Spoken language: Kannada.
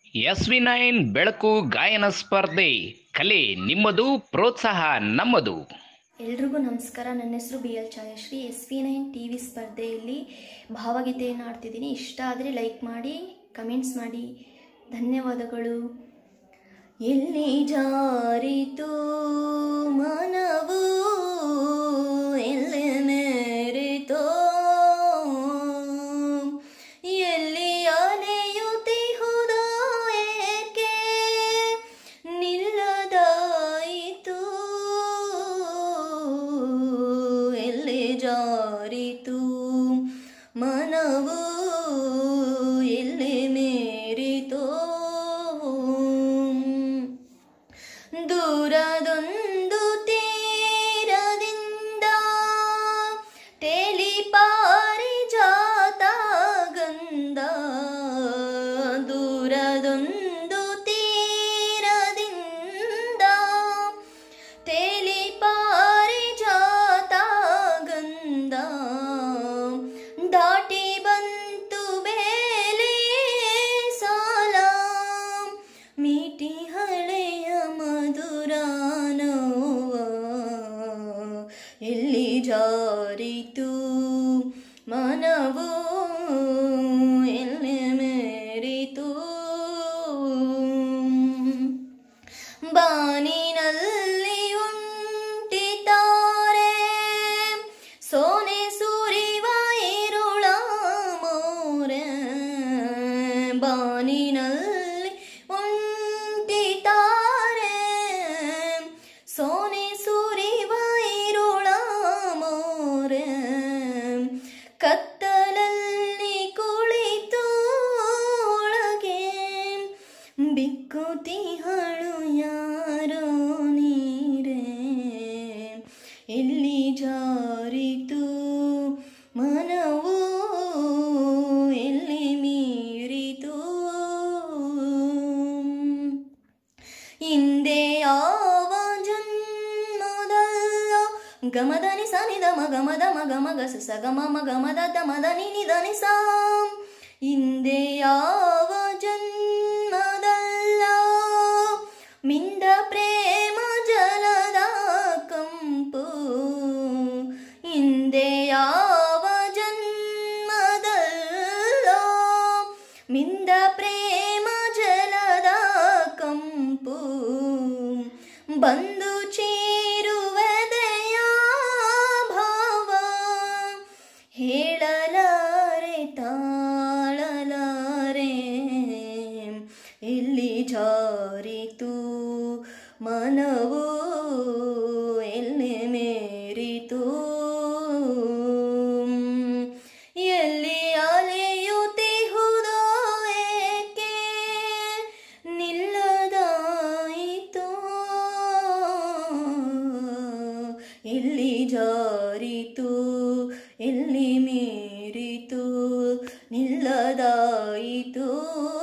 ಎಸ್ ವಿ ನೈನ್ ಬೆಳಕು ಗಾಯನ ಸ್ಪರ್ಧೆ ಕಲೆ ನಿಮ್ಮದು ಪ್ರೋತ್ಸಾಹ ನಮ್ಮದು ಎಲ್ರಿಗೂ ನಮಸ್ಕಾರ ನನ್ನ ಹೆಸರು B L Chayashree S V nine T V ಸ್ಪರ್ಧೆಯಲ್ಲಿ ಭಾವಗೀತೆಯನ್ನು ಆಡ್ತಿದ್ದೀನಿ ಇಷ್ಟ ಆದರೆ ಲೈಕ್ ಮಾಡಿ ಕಮೆಂಟ್ಸ್ ಮಾಡಿ ಧನ್ಯವಾದಗಳು ಎಲ್ಲಿ ಜಾರಿತು ಮನವು ಎಲ್ಲಿ ಮೇರಿತೋ ಎಲ್ಲಿ ಅಲೆಯುತ್ತಿಹುದೋ ಏಕೆ ನಿಲ್ಲದಾಯಿತು ಎಲ್ಲಿ ಜಾರಿತು ಮನವು ಎಲ್ಲಿ ಮೇರಿತೋ ದೂರದೊಂದು ತೀರದಿಂದ ತೇಲಿ ಪಾರಿಜಾತ ಗಂಧ ದೂರದೊಂದು ತೀರದಿಂದ ತೇಲಿ ಪಾರಿಜಾತ ಗಂಧ ದಾಟಿ ಬಂತು ಬೇಲೆ ಸಾಲ ಮೀಟಿ ಹಳೆಯ ಮಧುರ ನೋವ ಎಲ್ಲಿ ಜಾರಿತು ಮನವು ಎಲ್ಲಿ ಮೇರಿತು ಬಾನಿನಲ್ಲಿ ಉಂಟಿತಾರೆ ಸೋನೆ ಸುರಿವ ಇರುಳ ಮೋರೆ ಬಾನಿನಲ್ಲಿ ಉಂಟಿತಾರೆ ಸೋನೆ ಸುರಿವ ಇರುಳ ಮೋರೆ ಕತ್ತಲಲ್ಲಿ ಕುಳಿತು ಒಳಗೆ ಬಿಕ್ಕುತಿಹಳು ಯಾರೋ ನೀರೇ ಎಲ್ಲಿ ಜಾರಿತು ಮನವು ಎಲ್ಲಿ ಮೀರಿತು ಹಿಂದೆ ಯಾವ ಜನ್ಮದಲ್ಲ ಗಮದನಿ ಸನಿದ ಮಗಮದ ಮಗ ಮಗ ಸ ಗಮ ಮಗ ಮದ ಮದ ನಿನಿದನಿ ಸಾಂ ಹಿಂದೆ ಯಾವ ಜನ್ಮದಲ್ಲ ಮಿಂದ ಪ್ರೇಮ ಜಲದ ಕಂಪು ಹಿಂದೆ ಯಾವ ಜನ್ಮದಲ್ಲ ಮಿಂದ ಪ್ರೇಮ ಜಲದ ಕಂಪು ಬಂದು ಚೇರುವದೆಯ ಭಾವ ಹೇಳಲಾರೆ ತಾಳಲಾರೆ ಎಲ್ಲಿ ಜಾರಿತು ಮನವು ಎಲ್ಲಿ ಮೇರಿತು ಎಲ್ಲಿ ಅಲೆಯುತ್ತಿಹುದೋ ಏಕೆ ನಿಲ್ಲದಾಯಿತು ಎಲ್ಲಿ ಜಾರಿತು ಎಲ್ಲಿ ಮೀರಿತು ನಿಲ್ಲದಾಯಿತು